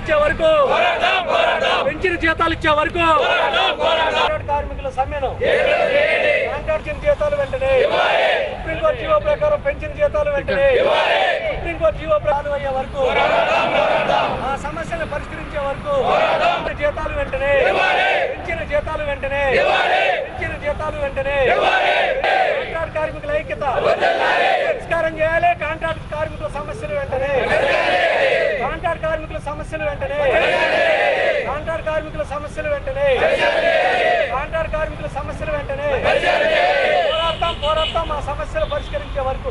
ఇచ్చే వరకు పెంచిన జీతాలు ఇచ్చే వరకు కాంట్రాక్ట్ కార్మికుల సమ్మెను కాంట్రాక్ట్ జీతాలు వెంటనే సుప్రీంకోర్టు జీవో ప్రకారం పెంచిన జీతాలు వెంటనే సుప్రీంకోర్టు జీవో ప్రకారం అయ్యే వరకు ఆ సమస్యను పరిష్కరించే వరకు పెంచిన జీతాలు వెంటనే పెంచిన జీతాలు వెంటనే పెంచిన జీతాలు వెంటనే కాంట్రాక్ట్ కార్మికుల ఐక్యత పరిష్కారం చేయాలి కాంట్రాక్ట్ కార్మికుల సమస్యలు వెంటనే కాంట్రాక్ట్ కార్మికుల సమస్యలు వెంటనే కాంట్రాక్ట్ కార్మికుల సమస్యలు వెంటనే కాంట్రాక్ట్ కార్మికుల సమస్యలు వెంటనే పోరాడతాం పోరాడతాం మా సమస్యలు పరిష్కరించే వరకు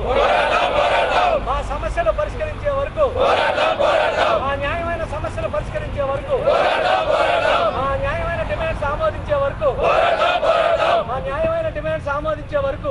మా సమస్యలు పరిష్కరించే వరకు మా న్యాయమైన సమస్యలు పరిష్కరించే వరకు మా న్యాయమైన డిమాండ్స్ ఆమోదించే వరకు మా న్యాయమైన డిమాండ్స్ ఆమోదించే వరకు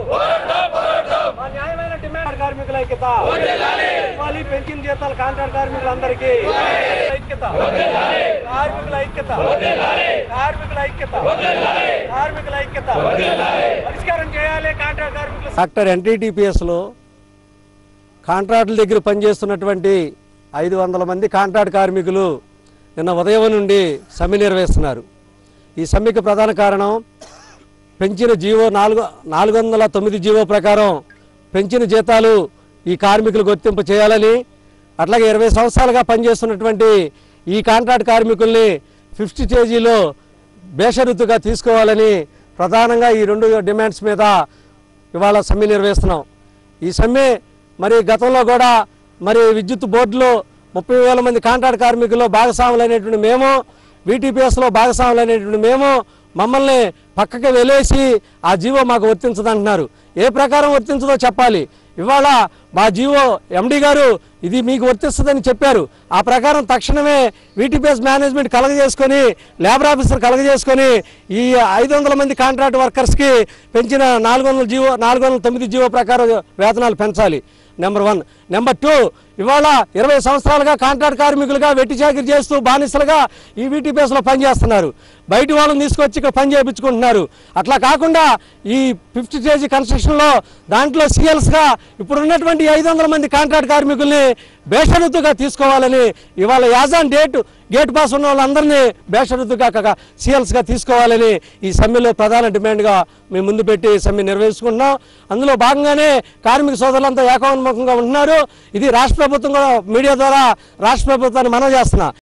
మా న్యాయమైన డిమాండ్ కార్మికుల ఐక్యత ఇవ్వాలి పెంచిన జీతాలు కాంట్రాక్ట్ కార్మికులందరికీ ఐక్యత కార్మికుల ఐక్యత కార్మికుల ఐక్యత కార్మికుల ఐక్యత పరిష్కారం చేయాలి కాంట్రాక్ట్ కార్మికుల డాక్టర్ ఎన్టీటీపీఎస్లో కాంట్రాక్టుల దగ్గర పనిచేస్తున్నటువంటి ఐదు వందల మంది కాంట్రాక్ట్ కార్మికులు నిన్న ఉదయం నుండి సమ్మె నిర్వహిస్తున్నారు ఈ సమ్మెకి ప్రధాన కారణం పెంచిన జీవో నాలుగు నాలుగు వందల తొమ్మిది జీవో ప్రకారం పెంచిన జీతాలు ఈ కార్మికులకు వర్తింప చేయాలని అట్లాగే ఇరవై సంవత్సరాలుగా పనిచేస్తున్నటువంటి ఈ కాంట్రాక్ట్ కార్మికుల్ని ఫిఫ్టీ కేజీలో బేషరతుగా తీసుకోవాలని ప్రధానంగా ఈ రెండు డిమాండ్స్ మీద ఇవాళ సమ్మె నిర్వహిస్తున్నాం ఈ సమ్మె మరి గతంలో కూడా మరి విద్యుత్ బోర్డులో ముప్పై వేల మంది కాంట్రాక్ట్ కార్మికుల్లో భాగస్వాములు అనేటువంటి మేము వీటీపీఎస్లో భాగస్వాములు అనేటువంటి మేము మమ్మల్ని పక్కకి వెలేసి ఆ జీవో మాకు వర్తించదంటున్నారు ఏ ప్రకారం వర్తించదో చెప్పాలి ఇవాళ మా జీవో ఎండి గారు ఇది మీకు వర్తిస్తుందని చెప్పారు ఆ ప్రకారం తక్షణమే వీటీపీఎస్ మేనేజ్మెంట్ కలగజేసుకొని లేబర్ ఆఫీసర్ కలగజేసుకొని ఈ ఐదు వందల మంది కాంట్రాక్ట్ వర్కర్స్కి పెంచిన నాలుగు వందల జీవో నాలుగు వందల తొమ్మిది జీవో ప్రకారం వేతనాలు పెంచాలి నెంబర్ వన్ నెంబర్ టూ ఇవాళ ఇరవై సంవత్సరాలుగా కాంట్రాక్ట్ కార్మికులుగా వెట్టి చాకిరి చేస్తూ బానిసలుగా ఈ వీటీపీఎస్లో పనిచేస్తున్నారు బయట వాళ్ళని తీసుకొచ్చి ఇక్కడ పని చేయించుకుంటున్నారు అట్లా కాకుండా ఈ ఫిఫ్టీ కేజీ కన్స్ట్రక్షన్లో దాంట్లో సీఎల్స్గా ఇప్పుడు ఉన్నటువంటి ఐదు వందల మంది కాంట్రాక్ట్ కార్మికుల్ని బేషరతుగా తీసుకోవాలని ఇవాళ యాజాన్ డేట్ గేట్ పాస్ ఉన్న వాళ్ళందరినీ బేషరతుగా సీఎల్స్గా తీసుకోవాలని ఈ సమ్మెలో ప్రధాన డిమాండ్గా మేము ముందు పెట్టి సమ్మె నిర్వహించుకుంటున్నాం అందులో భాగంగానే కార్మిక సోదరులంతా ఏకోన్ముఖంగా ఉంటున్నారు ఇది రాష్ట్ర ప్రభుత్వం కూడా మీడియా ద్వారా రాష్ట్ర ప్రభుత్వాన్ని మనం చేస్తున్నా